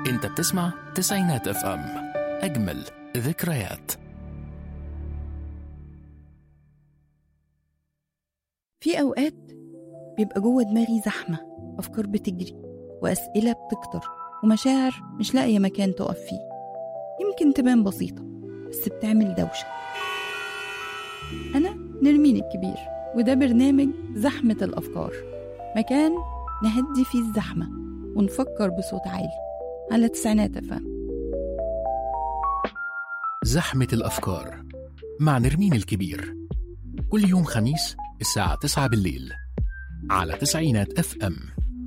انت بتسمع تسعينات اف ام اجمل ذكريات في أوقات بيبقى جوه دماغي زحمة أفكار بتجري وأسئلة بتكتر ومشاعر مش لاقية مكان تقف فيه يمكن تبان بسيطة بس بتعمل دوشة أنا نرمين الكبير وده برنامج زحمة الأفكار مكان نهدي فيه الزحمة ونفكر بصوت عالي على تسعينات أفهم زحمة الأفكار مع نرمين الكبير كل يوم خميس الساعة 9 بالليل على تسعينات اف ام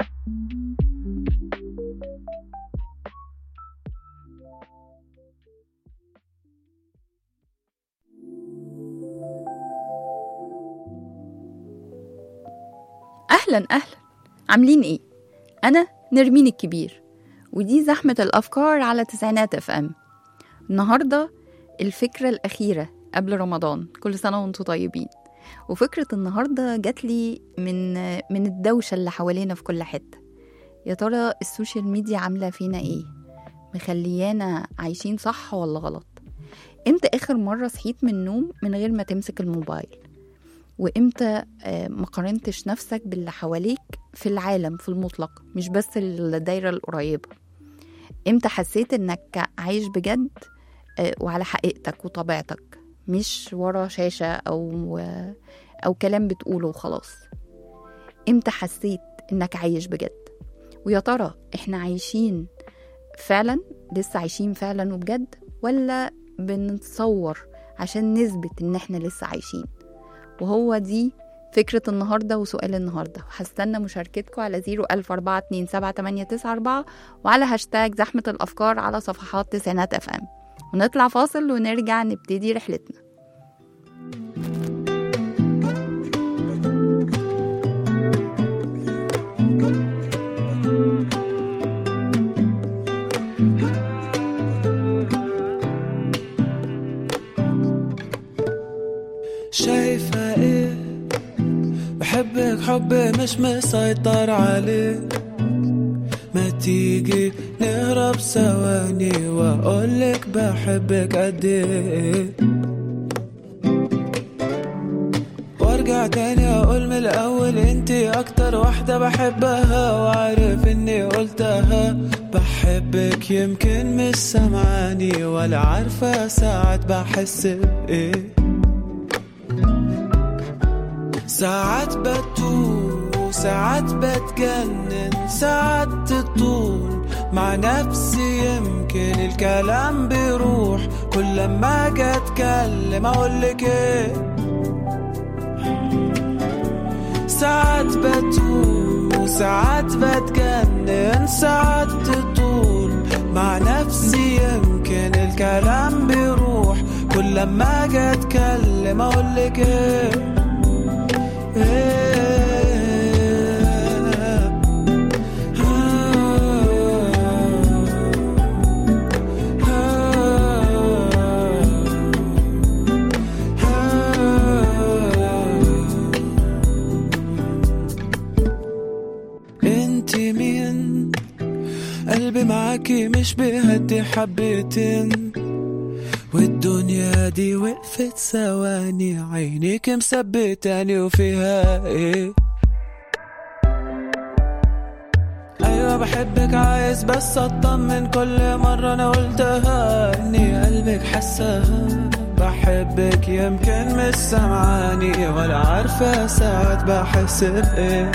أهلا أهلا عاملين إيه؟ أنا نرمين الكبير ودي زحمة الأفكار على تسعينات اف ام النهاردة الفكرة الأخيرة قبل رمضان كل سنة وانتم طيبين وفكرة النهاردة جات لي من من الدوشة اللي حوالينا في كل حتة يا ترى السوشيال ميديا عاملة فينا ايه مخليانا عايشين صح ولا غلط امتى اخر مرة صحيت من النوم من غير ما تمسك الموبايل وامتى آه، ما قارنتش نفسك باللي حواليك في العالم في المطلق مش بس الدايرة القريبة امتى حسيت انك عايش بجد آه، وعلى حقيقتك وطبيعتك مش ورا شاشة أو أو كلام بتقوله وخلاص امتى حسيت انك عايش بجد ويا ترى احنا عايشين فعلا لسه عايشين فعلا وبجد ولا بنتصور عشان نثبت ان احنا لسه عايشين وهو دي فكرة النهاردة وسؤال النهاردة وهستنى مشاركتكم على 014278994 وعلى هاشتاج زحمة الأفكار على صفحات تسعينات اف ام ونطلع فاصل ونرجع نبتدي رحلتنا شايفة ايه بحبك حبي مش مسيطر عليه ما تيجي نهرب ثواني واقولك بحبك قد ايه وارجع تاني اقول من الاول انتي اكتر واحدة بحبها وعارف اني قلتها بحبك يمكن مش سامعاني ولا عارفة ساعات بحس بايه ساعات بتوه ساعات بتجنن ساعات تطول مع نفسي يمكن الكلام بيروح كل لما اجي اتكلم اقولك ايه ساعات بتوه ساعات بتجنن ساعات تطول مع نفسي يمكن الكلام بيروح كل لما اجي اتكلم اقولك ايه انتي مين قلبي معاكي مش بيهدي حبتين والدنيا دي وقفت ثواني عينيك مثبتاني وفيها ايه ايوه بحبك عايز بس اطمن كل مرة انا قلتها اني قلبك حساها بحبك يمكن مش سامعاني ولا عارفة ساعات بحس بايه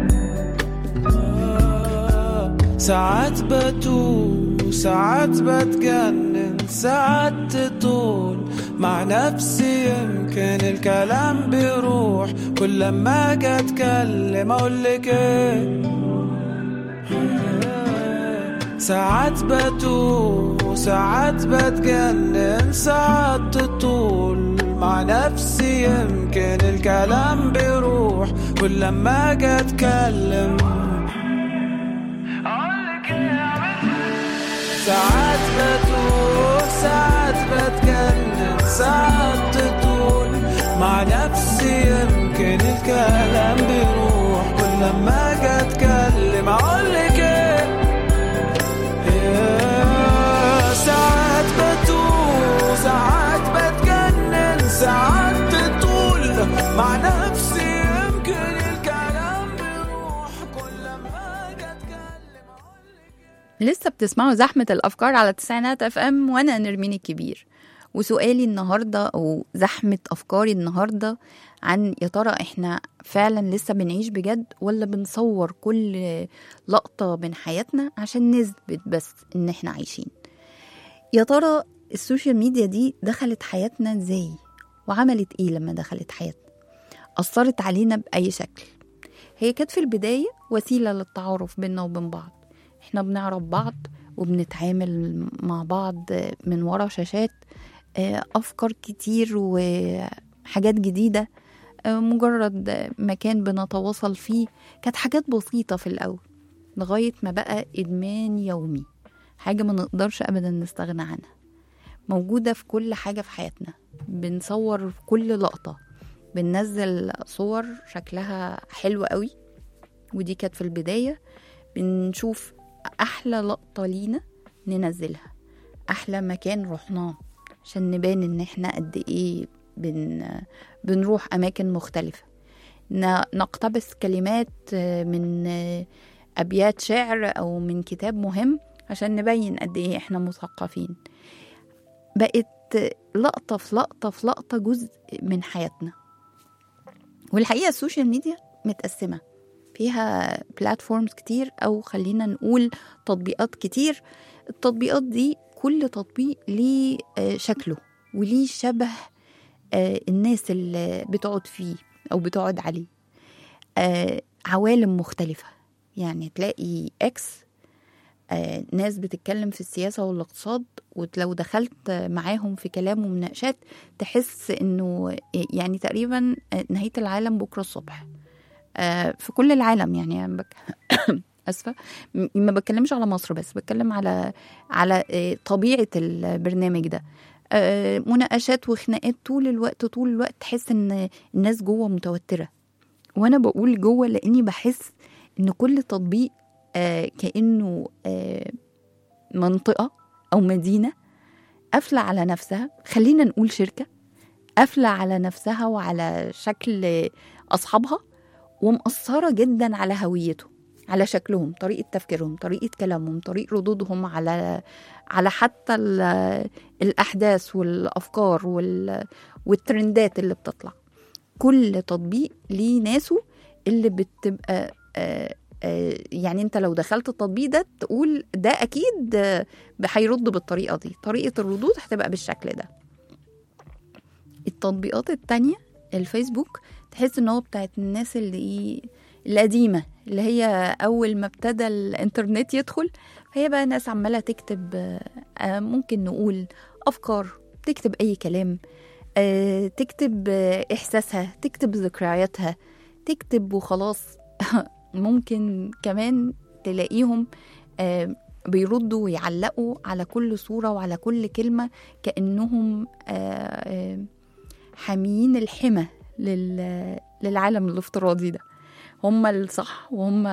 ساعات بتوه ساعات بتجنن ساعات تطول مع نفسي يمكن الكلام بيروح كل لما اجي اتكلم اقولك ايه ساعات بتوه ساعات بتجنن ساعات تطول مع نفسي يمكن الكلام بيروح كل لما اجي اتكلم ساعات بتوه ساعات بتجنن ساعات تطول مع نفسي يمكن الكلام بيروح كل لما اجي اتكلم اقولك ايه لسه بتسمعوا زحمة الأفكار على تسعينات اف ام وأنا نرمين الكبير وسؤالي النهاردة أو زحمة أفكاري النهاردة عن يا ترى إحنا فعلا لسه بنعيش بجد ولا بنصور كل لقطة من حياتنا عشان نثبت بس إن إحنا عايشين يا ترى السوشيال ميديا دي دخلت حياتنا إزاي وعملت إيه لما دخلت حياتنا أثرت علينا بأي شكل هي كانت في البداية وسيلة للتعارف بينا وبين بعض احنا بنعرف بعض وبنتعامل مع بعض من ورا شاشات آه، أفكار كتير وحاجات جديدة آه، مجرد مكان بنتواصل فيه كانت حاجات بسيطة في الأول لغاية ما بقى إدمان يومي حاجة ما نقدرش أبدا نستغنى عنها موجودة في كل حاجة في حياتنا بنصور في كل لقطة بننزل صور شكلها حلو قوي ودي كانت في البداية بنشوف أحلى لقطة لينا ننزلها أحلى مكان رحناه عشان نبان إن إحنا قد إيه بن بنروح أماكن مختلفة ن- نقتبس كلمات آه، من آه، أبيات شعر أو من كتاب مهم عشان نبين قد إيه إحنا مثقفين بقت لقطة في لقطة في لقطة جزء من حياتنا والحقيقة السوشيال ميديا متقسمة فيها بلاتفورمز كتير أو خلينا نقول تطبيقات كتير التطبيقات دي كل تطبيق ليه آه، شكله وليه شبه آه، الناس اللي بتقعد فيه أو بتقعد عليه آه، عوالم مختلفة يعني تلاقي اكس آه، ناس بتتكلم في السياسة والاقتصاد ولو دخلت معاهم في كلام ومناقشات تحس انه يعني تقريبا نهاية العالم بكرة الصبح آه، في كل العالم يعني أنا بك... اسفه م- ما بتكلمش على مصر بس بتكلم على على آه، طبيعه البرنامج ده آه، مناقشات وخناقات طول الوقت طول الوقت تحس ان الناس جوه متوتره وانا بقول جوه لاني بحس ان كل تطبيق آه، كانه آه، منطقه او مدينه قافله على نفسها خلينا نقول شركه قافله على نفسها وعلى شكل اصحابها ومأثرة جدا على هويتهم على شكلهم طريقة تفكيرهم طريقة كلامهم طريقة ردودهم على على حتى ال- الأحداث والأفكار وال- والترندات اللي بتطلع كل تطبيق ليه ناسه اللي بتبقى آه، آه، يعني انت لو دخلت التطبيق ده تقول ده اكيد آه، هيرد بالطريقه دي طريقه الردود هتبقى بالشكل ده التطبيقات التانية الفيسبوك تحس ان هو بتاعت الناس اللي ايه القديمة اللي هي أول ما ابتدى الإنترنت يدخل هي بقى ناس عمالة تكتب آه، آه، ممكن نقول أفكار تكتب أي كلام آه، تكتب آه، إحساسها تكتب ذكرياتها تكتب وخلاص ممكن كمان تلاقيهم آه، بيردوا ويعلقوا على كل صورة وعلى كل كلمة كأنهم آه، آه، حاميين الحمى لل- للعالم الافتراضي ده هم الصح وهم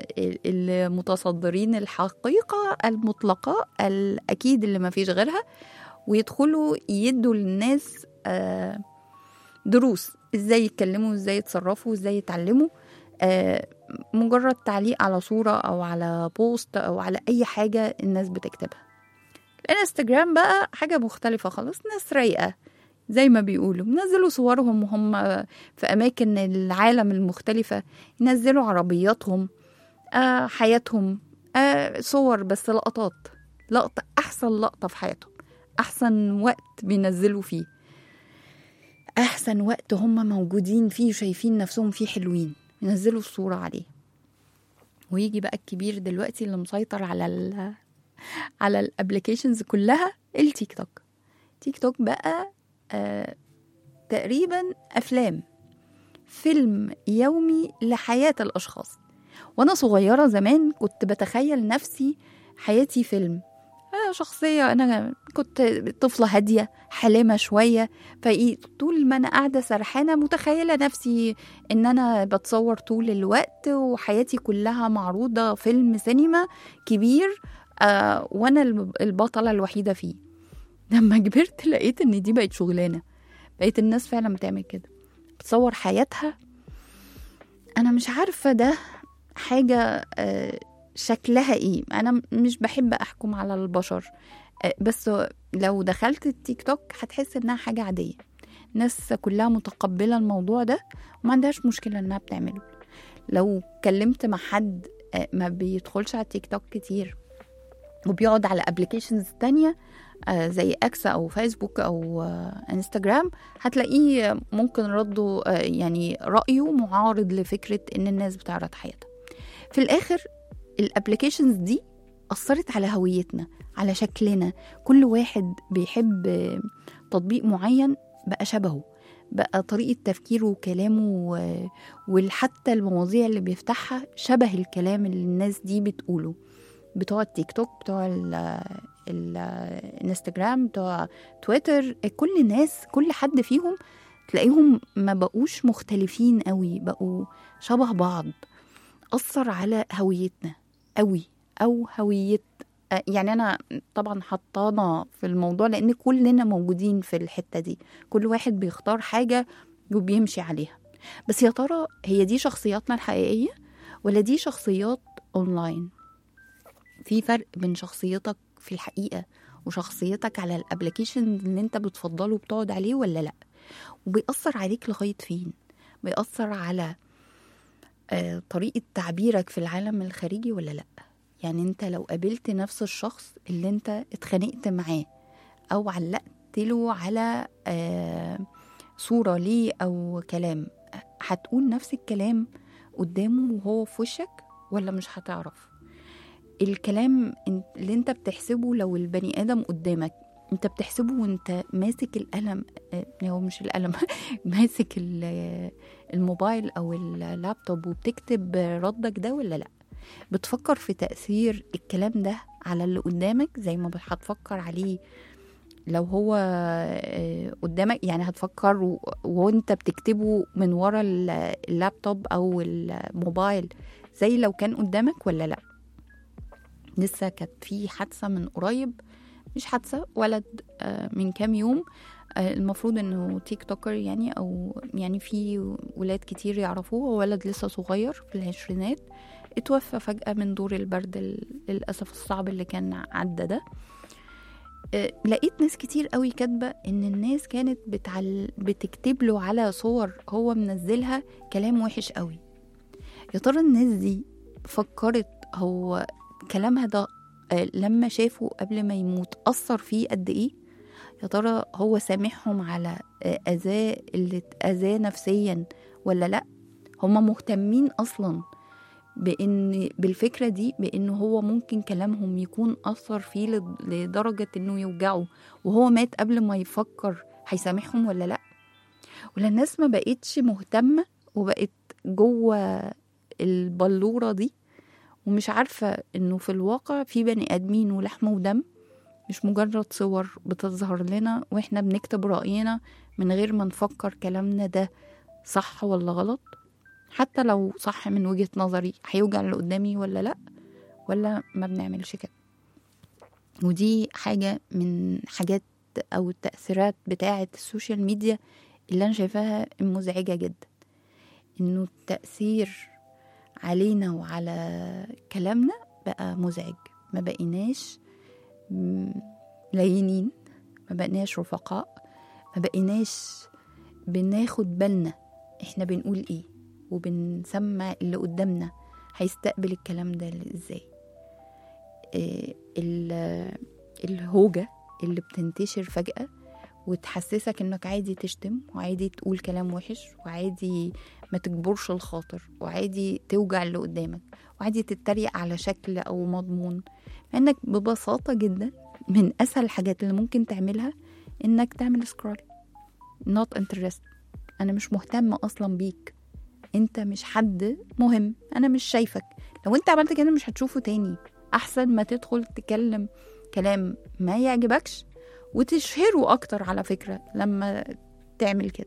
المتصدرين الحقيقة المطلقة الأكيد اللي ما فيش غيرها ويدخلوا يدوا للناس آه، دروس ازاي يتكلموا ازاي يتصرفوا ازاي يتعلموا آه، مجرد تعليق على صورة أو على بوست أو على أي حاجة الناس بتكتبها الانستجرام بقى حاجة مختلفة خالص ناس رايقة زي ما بيقولوا بينزلوا صورهم وهم في أماكن العالم المختلفة ينزلوا عربياتهم آه حياتهم آه صور بس لقطات لقطة أحسن لقطة في حياتهم أحسن وقت بينزلوا فيه أحسن وقت هم موجودين فيه وشايفين نفسهم فيه حلوين ينزلوا الصورة عليه ويجي بقى الكبير دلوقتي اللي مسيطر على ال على الابلكيشنز كلها التيك توك تيك توك بقى آه تقريبا افلام فيلم يومي لحياة الاشخاص وانا صغيرة زمان كنت بتخيل نفسي حياتي فيلم آه شخصية أنا كنت طفلة هادية حليمة شوية فطول ما أنا قاعدة سرحانة متخيلة نفسي إن أنا بتصور طول الوقت وحياتي كلها معروضة فيلم سينما كبير آه وأنا الب- البطلة الوحيدة فيه لما كبرت لقيت إن دي بقت شغلانة بقيت الناس فعلا بتعمل كده بتصور حياتها أنا مش عارفة ده حاجة آه شكلها ايه انا م- مش بحب احكم على البشر آه، بس لو دخلت التيك توك هتحس انها حاجة عادية ناس كلها متقبلة الموضوع ده وما عندهاش مشكلة انها بتعمله لو اتكلمت مع حد آه، ما بيدخلش على التيك توك كتير وبيقعد على ابلكيشنز تانية آه، زي اكس او فيسبوك او آه، انستجرام هتلاقيه ممكن رده آه، يعني رايه معارض لفكره ان الناس بتعرض حياتها في الاخر الابلكيشنز دي اثرت على هويتنا على شكلنا كل واحد بيحب آه، تطبيق معين بقى شبهه بقى طريقة تفكيره وكلامه و- وحتى المواضيع اللي بيفتحها شبه الكلام اللي الناس دي بتقوله بتوع التيك توك بتوع ال- الانستجرام بتوع تويتر كل الناس كل حد فيهم تلاقيهم ما بقوش مختلفين قوي بقوا شبه بعض أثر على هويتنا قوي أو هوية آه، يعني أنا طبعا حطانا في الموضوع لأن كلنا موجودين في الحتة دي كل واحد بيختار حاجة وبيمشي عليها بس يا ترى هي دي شخصياتنا الحقيقية ولا دي شخصيات أونلاين في فرق بين شخصيتك في الحقيقة وشخصيتك على الابلكيشن اللي انت بتفضله وبتقعد عليه ولا لا وبيأثر عليك لغاية فين بيأثر على آه، طريقة تعبيرك في العالم الخارجي ولا لا يعني انت لو قابلت نفس الشخص اللي انت اتخانقت معاه او علقت له على آه، صورة ليه او كلام هتقول نفس الكلام قدامه وهو في وشك ولا مش هتعرف الكلام ان- اللي انت بتحسبه لو البني ادم قدامك انت بتحسبه وانت ماسك القلم آه، هو مش القلم ماسك ال- الموبايل او اللابتوب وبتكتب ردك ده ولا لا بتفكر في تأثير الكلام ده على اللي قدامك زي ما هتفكر عليه لو هو آه، قدامك يعني هتفكر و- وانت بتكتبه من ورا ال- اللابتوب او الموبايل زي لو كان قدامك ولا لا لسه كانت في حادثة من قريب مش حادثة ولد آه، من كام يوم آه، المفروض انه تيك توكر يعني او يعني في ولاد كتير يعرفوه هو ولد لسه صغير في العشرينات اتوفى فجأة من دور البرد ال- للأسف الصعب اللي كان عدى ده آه، لقيت ناس كتير قوي كاتبة ان الناس كانت بتعل... بتكتب له على صور هو منزلها كلام وحش قوي يا ترى الناس دي فكرت هو كلامها ده آه، لما شافه قبل ما يموت أثر فيه قد إيه يا ترى هو سامحهم على آه، أذاه اللي اتأذاه نفسيا ولا لأ هما مهتمين أصلا بإن بالفكرة دي بإن هو ممكن كلامهم يكون أثر فيه لد- لدرجة إنه يوجعه وهو مات قبل ما يفكر هيسامحهم ولا لأ ولا الناس ما بقتش مهتمة وبقت جوه البلورة دي ومش عارفة إنه في الواقع في بني آدمين ولحم ودم مش مجرد صور بتظهر لنا وإحنا بنكتب رأينا من غير ما نفكر كلامنا ده صح ولا غلط حتى لو صح من وجهة نظري هيوجع اللي قدامي ولا لأ ولا ما بنعملش كده ودي حاجة من حاجات أو التأثيرات بتاعة السوشيال ميديا اللي أنا شايفاها مزعجة جدا إنه التأثير علينا وعلى كلامنا بقى مزعج ما بقيناش م- لينين ما بقيناش رفقاء ما بقيناش بناخد بالنا احنا بنقول ايه وبنسمع اللي قدامنا هيستقبل الكلام ده ازاي إيه ال- الهوجة اللي بتنتشر فجأة وتحسسك انك عادي تشتم وعادي تقول كلام وحش وعادي ما تجبرش الخاطر وعادي توجع اللي قدامك وعادي تتريق على شكل او مضمون مع انك ببساطة جدا من اسهل الحاجات اللي ممكن تعملها انك تعمل سكرول not interested انا مش مهتمة اصلا بيك انت مش حد مهم انا مش شايفك لو انت عملت كده مش هتشوفه تاني احسن ما تدخل تكلم كلام ما يعجبكش وتشهره اكتر على فكرة لما تعمل كده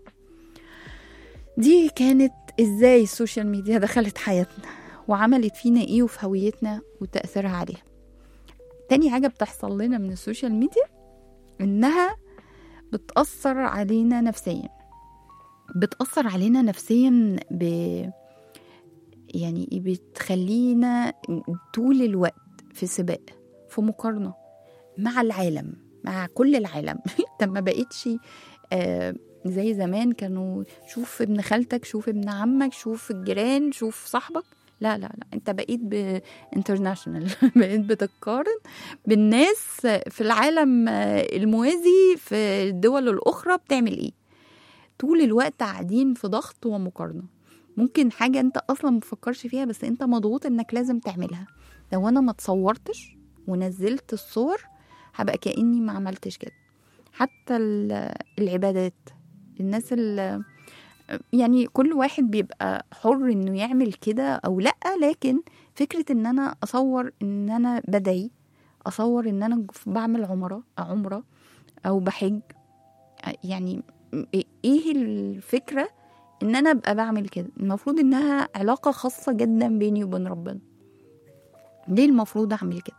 دي كانت ازاي السوشيال ميديا دخلت حياتنا وعملت فينا ايه وفي هويتنا وتأثيرها عليها تاني حاجة بتحصل لنا من السوشيال ميديا انها بتأثر علينا نفسيا بتأثر علينا نفسيا ب يعني بتخلينا طول الوقت في سباق في مقارنة مع العالم مع كل العالم انت ما بقتش آه زي زمان كانوا شوف ابن خالتك شوف ابن عمك شوف الجيران شوف صاحبك لا لا لا انت بقيت بانترناشونال بقيت بتقارن بالناس في العالم آه، الموازي في الدول الاخرى بتعمل ايه طول الوقت قاعدين في ضغط ومقارنه ممكن حاجه انت اصلا ما بتفكرش فيها بس انت مضغوط انك لازم تعملها لو انا ما تصورتش ونزلت الصور هبقى كاني ما عملتش كده حتى ال- العبادات الناس اللي يعني كل واحد بيبقى حر انه يعمل كده او لا لكن فكره ان انا اصور ان انا بدعي اصور ان انا بعمل عمره عمره او بحج يعني ايه الفكره ان انا ابقى بعمل كده المفروض انها علاقه خاصه جدا بيني وبين ربنا ليه المفروض اعمل كده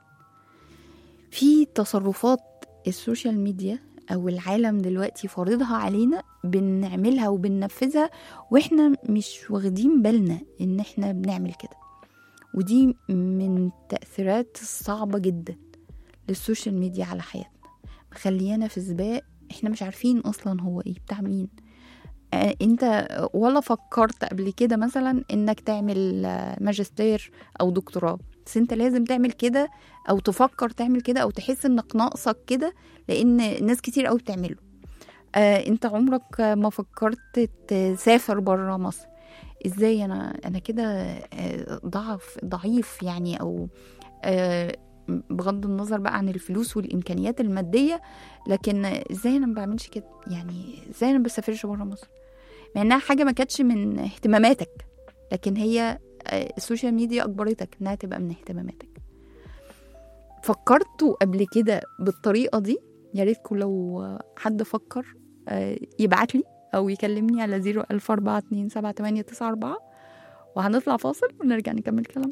في تصرفات السوشيال ميديا او العالم دلوقتي فارضها علينا بنعملها وبننفذها واحنا مش واخدين بالنا ان احنا بنعمل كده ودي من التأثيرات الصعبة جدا للسوشيال ميديا على حياتنا مخليانا في سباق احنا مش عارفين اصلا هو ايه بتاع مين آه، انت ولا فكرت قبل كده مثلا انك تعمل آه، ماجستير او دكتوراه بس انت لازم تعمل كده او تفكر تعمل كده او تحس انك ناقصك كده لان ناس كتير قوي بتعمله آه انت عمرك ما فكرت تسافر بره مصر ازاي انا انا كده آه، ضعف ضعيف يعني او آه بغض النظر بقى عن الفلوس والامكانيات الماديه لكن ازاي انا ما بعملش كده يعني ازاي انا ما بسافرش بره مصر مع انها حاجه ما كانتش من اهتماماتك لكن هي آه، السوشيال ميديا اجبرتك انها تبقى من اهتماماتك فكرتوا قبل كده بالطريقه دي يا ريتكم لو حد فكر آه، يبعت لي او يكلمني على 004278994 وهنطلع فاصل ونرجع نكمل كلامنا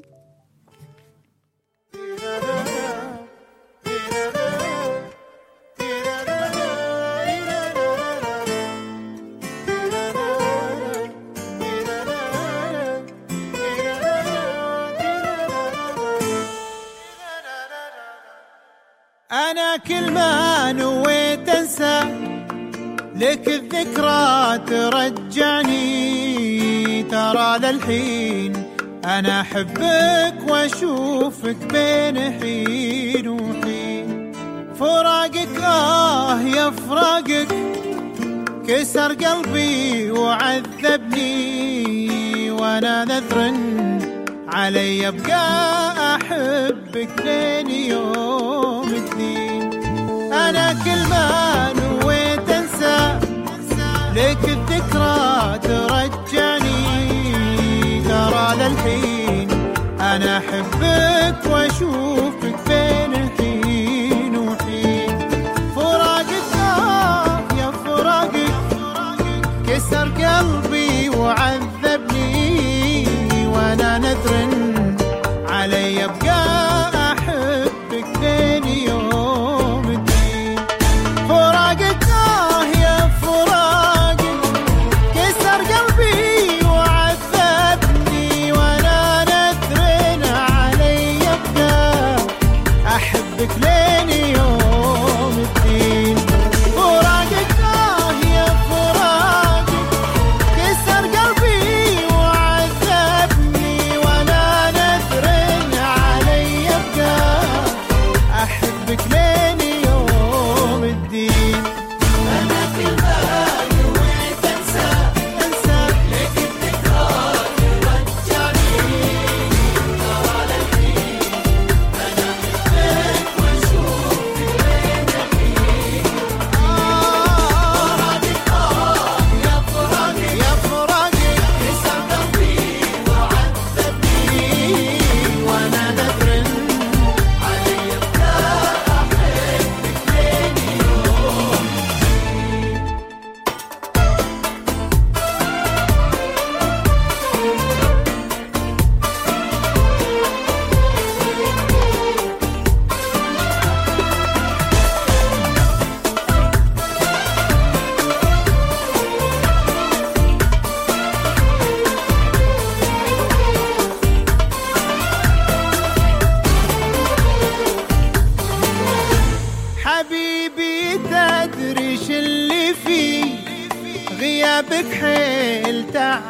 أنا كل ما نويت أنسى لك الذكرى ترجعني ترى للحين أنا أحبك وأشوفك بين حين وحين فراقك آه يا فراقك كسر قلبي وعذبني وأنا نذر علي ابقى احبك لين يوم الدين انا كل ما نويت انسى لك الذكرى ترجعني ترى للحين انا احبك واشوفك بين حين وحين فراقك آه يا فراقك كسر قلبي وعذبني وانا نذر علي ابقى احبك لين يوم الدين فراقك آه يا فراقك كسر قلبي وعذبني وانا نذر غيابك حيل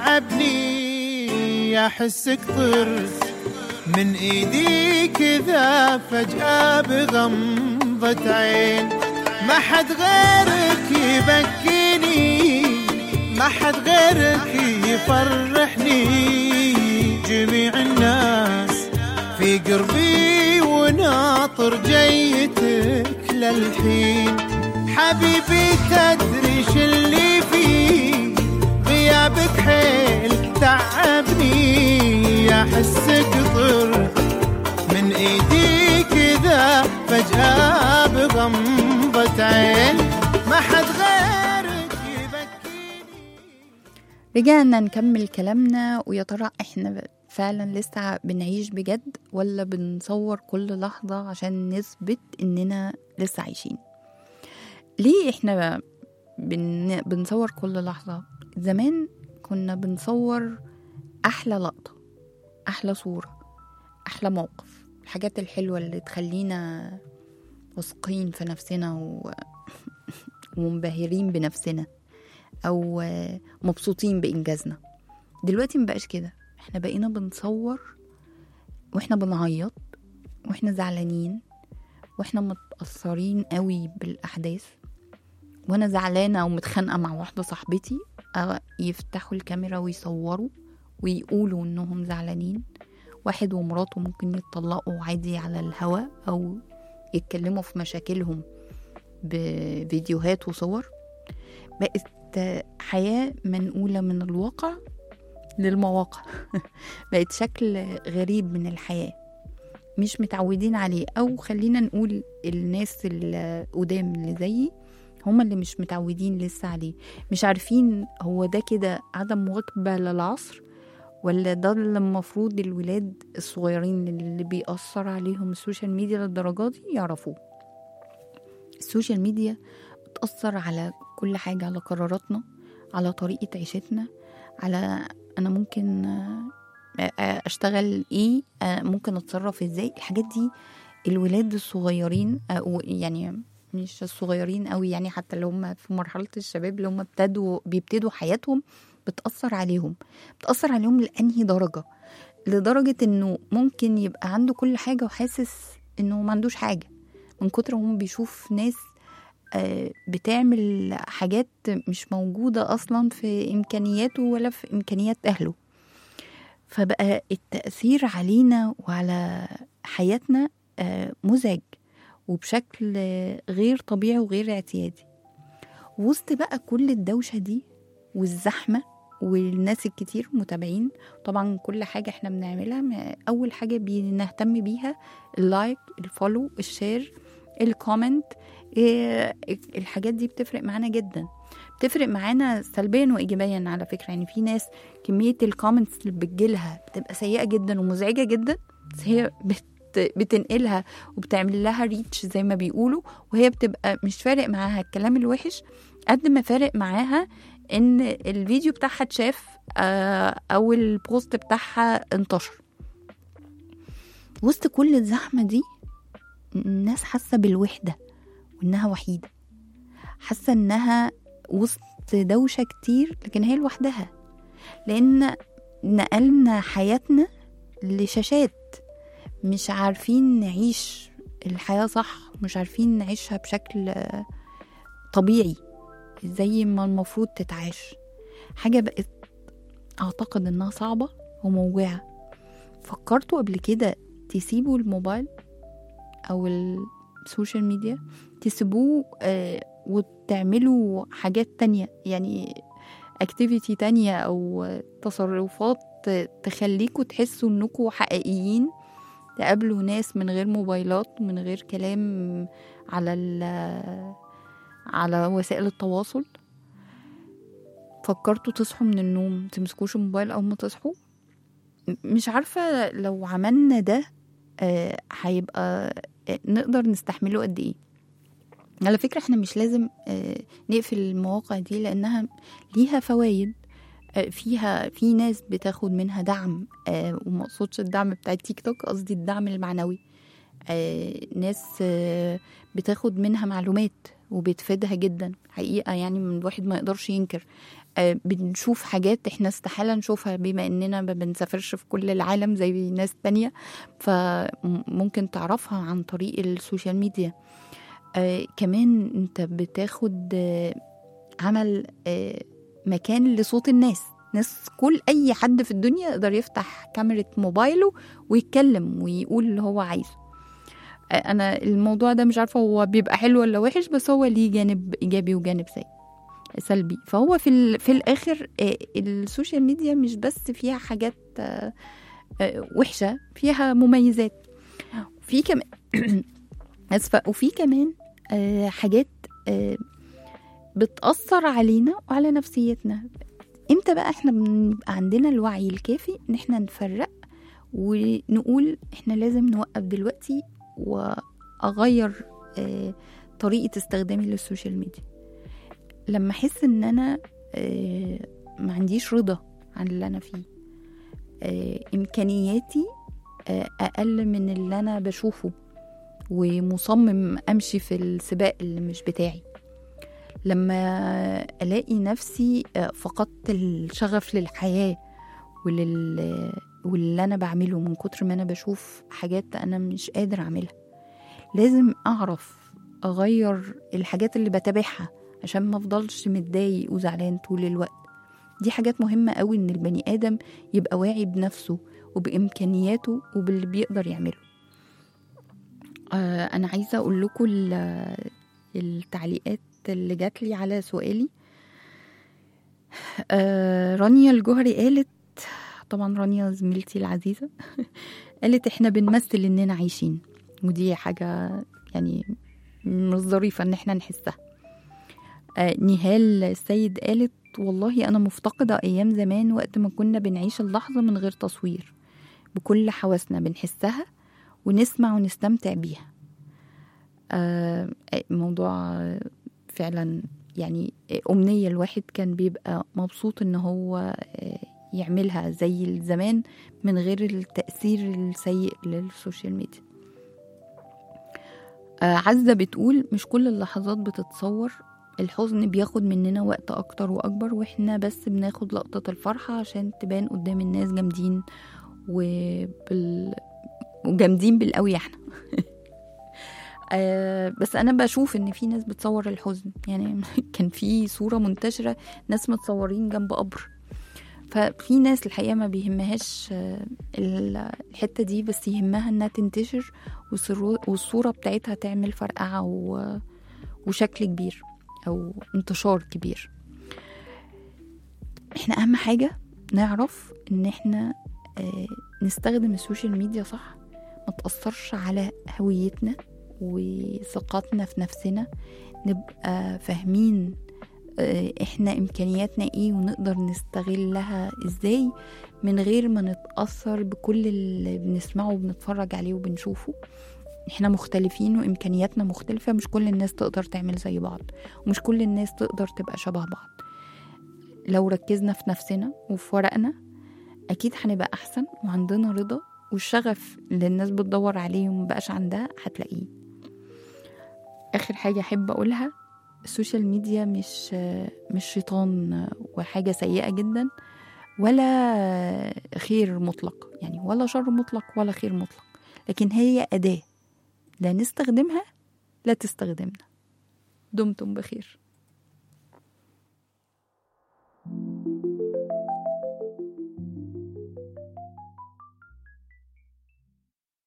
تعبني احسك طرت من ايدي كذا فجأة بغمضة عين ما حد غيرك يبكيني ما حد غيرك يفرحني جميع الناس في قربي وناطر جيتك للحين حبيبي تدري ش اللي فيه غيابك حيل تعبني احسك طرت من ايدي كذا فجأة بغمضة عين ما حد غيرك يبكيني رجعنا نكمل كلامنا ويا ترى احنا فعلا لسه بنعيش بجد ولا بنصور كل لحظة عشان نثبت اننا لسه عايشين ليه احنا بن... بنصور كل لحظة زمان كنا بنصور احلى لقطة احلى صورة احلى موقف الحاجات الحلوة اللي تخلينا واثقين في نفسنا و... ومنبهرين بنفسنا او مبسوطين بانجازنا دلوقتي مبقاش كده احنا بقينا بنصور واحنا بنعيط واحنا زعلانين واحنا متأثرين قوي بالأحداث وانا زعلانة او متخانقة مع واحدة صاحبتي أه يفتحوا الكاميرا ويصوروا ويقولوا انهم زعلانين واحد ومراته ممكن يتطلقوا عادي على الهوا او يتكلموا في مشاكلهم بفيديوهات وصور بقت حياة منقولة من الواقع للمواقع بقت شكل غريب من الحياة مش متعودين عليه أو خلينا نقول الناس القدام اللي زيي هما اللي مش متعودين لسه عليه مش عارفين هو ده كده عدم مواكبة للعصر ولا ده اللي المفروض الولاد الصغيرين اللي بيأثر عليهم السوشيال ميديا للدرجة دي يعرفوه السوشيال ميديا بتأثر على كل حاجة على قراراتنا على طريقة عيشتنا على أنا ممكن أشتغل إيه ممكن أتصرف إزاي الحاجات دي الولاد الصغيرين يعني مش الصغيرين قوي يعني حتى اللي هم في مرحلة الشباب اللي هم ابتدوا بيبتدوا حياتهم بتأثر عليهم بتأثر عليهم لأنهي درجة لدرجة إنه ممكن يبقى عنده كل حاجة وحاسس إنه ما عندوش حاجة من كتر هم بيشوف ناس بتعمل حاجات مش موجودة أصلا في إمكانياته ولا في إمكانيات أهله فبقى التأثير علينا وعلى حياتنا مزعج وبشكل غير طبيعي وغير اعتيادي وسط بقى كل الدوشة دي والزحمة والناس الكتير متابعين طبعا كل حاجة احنا بنعملها أول حاجة بنهتم بيها اللايك الفولو الشير الكومنت إيه الحاجات دي بتفرق معانا جدا بتفرق معانا سلبيا وايجابيا على فكره يعني في ناس كميه الكومنتس اللي بتجيلها بتبقى سيئه جدا ومزعجه جدا بس هي بت بتنقلها وبتعمل لها ريتش زي ما بيقولوا وهي بتبقى مش فارق معاها الكلام الوحش قد ما فارق معاها ان الفيديو بتاعها اتشاف او البوست بتاعها انتشر وسط كل الزحمه دي الناس حاسه بالوحده وانها وحيده حاسه انها وسط دوشه كتير لكن هي لوحدها لان نقلنا حياتنا لشاشات مش عارفين نعيش الحياه صح مش عارفين نعيشها بشكل طبيعي زي ما المفروض تتعاش حاجه بقت اعتقد انها صعبه وموجعه فكرتوا قبل كده تسيبوا الموبايل او السوشيال ميديا تسيبوه آه وتعملوا حاجات تانية يعني اكتيفيتي تانية او تصرفات تخليكوا تحسوا انكوا حقيقيين تقابلوا ناس من غير موبايلات من غير كلام على على وسائل التواصل فكرتوا تصحوا من النوم تمسكوش الموبايل اول ما تصحوا مش عارفة لو عملنا ده هيبقى آه نقدر نستحمله قد ايه على فكرة احنا مش لازم آه نقفل المواقع دي لانها ليها فوائد آه فيها في ناس بتاخد منها دعم وما اقصدش الدعم بتاع التيك توك قصدي الدعم المعنوي ناس بتاخد منها معلومات وبتفيدها جدا حقيقة يعني من الواحد ما يقدرش ينكر آه، بنشوف حاجات احنا استحالة نشوفها بما اننا ما بنسافرش في كل العالم زي ناس تانية فممكن تعرفها عن طريق السوشيال ميديا آه كمان انت بتاخد آه عمل آه مكان لصوت الناس ناس كل اي حد في الدنيا يقدر يفتح كاميرا موبايله ويتكلم ويقول اللي هو عايزه آه، انا الموضوع ده مش عارفه هو بيبقى حلو ولا وحش بس هو ليه جانب ايجابي وجانب سيء سلبي فهو في ال- في الاخر آه، السوشيال ميديا مش بس فيها حاجات آه، آه، وحشه فيها مميزات في كمان اسفه وفي كمان آه، حاجات آه، بتأثر علينا وعلى نفسيتنا امتى بقى احنا بنبقى عندنا الوعي الكافي ان احنا نفرق ونقول احنا لازم نوقف دلوقتي واغير آه، طريقة استخدامي للسوشيال ميديا لما احس ان انا آه، ما عنديش رضا عن اللي انا فيه آه، امكانياتي آه، اقل من اللي انا بشوفه ومصمم امشي في السباق اللي مش بتاعي لما الاقي نفسي آه، فقدت الشغف للحياه ولل واللي انا بعمله من كتر ما انا بشوف حاجات انا مش قادر اعملها لازم اعرف اغير الحاجات اللي بتابعها عشان ما افضلش متضايق وزعلان طول الوقت دي حاجات مهمة قوي ان البني ادم يبقى واعي بنفسه وبامكانياته وباللي بيقدر يعمله آه انا عايزة اقول لكم ال- التعليقات اللي جات لي على سؤالي آه رانيا الجوهري قالت طبعا رانيا زميلتي العزيزة قالت احنا بنمثل اننا عايشين ودي حاجة يعني مش ظريفة ان احنا نحسها آه نهال السيد قالت والله انا مفتقدة ايام زمان وقت ما كنا بنعيش اللحظة من غير تصوير بكل حواسنا بنحسها ونسمع ونستمتع بيها آه موضوع فعلا يعني أمنية الواحد كان بيبقى مبسوط إن هو آه، يعملها زي زمان من غير التأثير السيء للسوشيال ميديا آه، عزة بتقول مش كل اللحظات بتتصور الحزن بياخد مننا وقت أكتر وأكبر وإحنا بس بناخد لقطة الفرحة عشان تبان قدام الناس جامدين وبال... وجامدين بالقوي احنا آه بس انا بشوف ان في ناس بتصور الحزن يعني كان في صوره منتشره ناس متصورين جنب قبر ففي ناس الحقيقه ما بيهمهاش آه، ال- الحته دي بس يهمها انها تنتشر والصرو- والصوره بتاعتها تعمل فرقعه و- وشكل كبير او انتشار كبير احنا اهم حاجه نعرف ان احنا آه، نستخدم السوشيال ميديا صح ما تأثرش على هويتنا وثقتنا في نفسنا نبقى فاهمين آه، احنا امكانياتنا ايه ونقدر نستغلها ازاي من غير ما نتأثر بكل اللي بنسمعه وبنتفرج عليه وبنشوفه احنا مختلفين وامكانياتنا مختلفة مش كل الناس تقدر تعمل زي بعض ومش كل الناس تقدر تبقى شبه بعض لو ركزنا في نفسنا وفي ورقنا اكيد هنبقى احسن وعندنا رضا والشغف اللي الناس بتدور عليه ومبقاش عندها هتلاقيه اخر حاجه احب اقولها السوشيال ميديا مش مش شيطان وحاجه سيئه جدا ولا خير مطلق يعني ولا شر مطلق ولا خير مطلق لكن هي اداه لا نستخدمها لا تستخدمنا دمتم بخير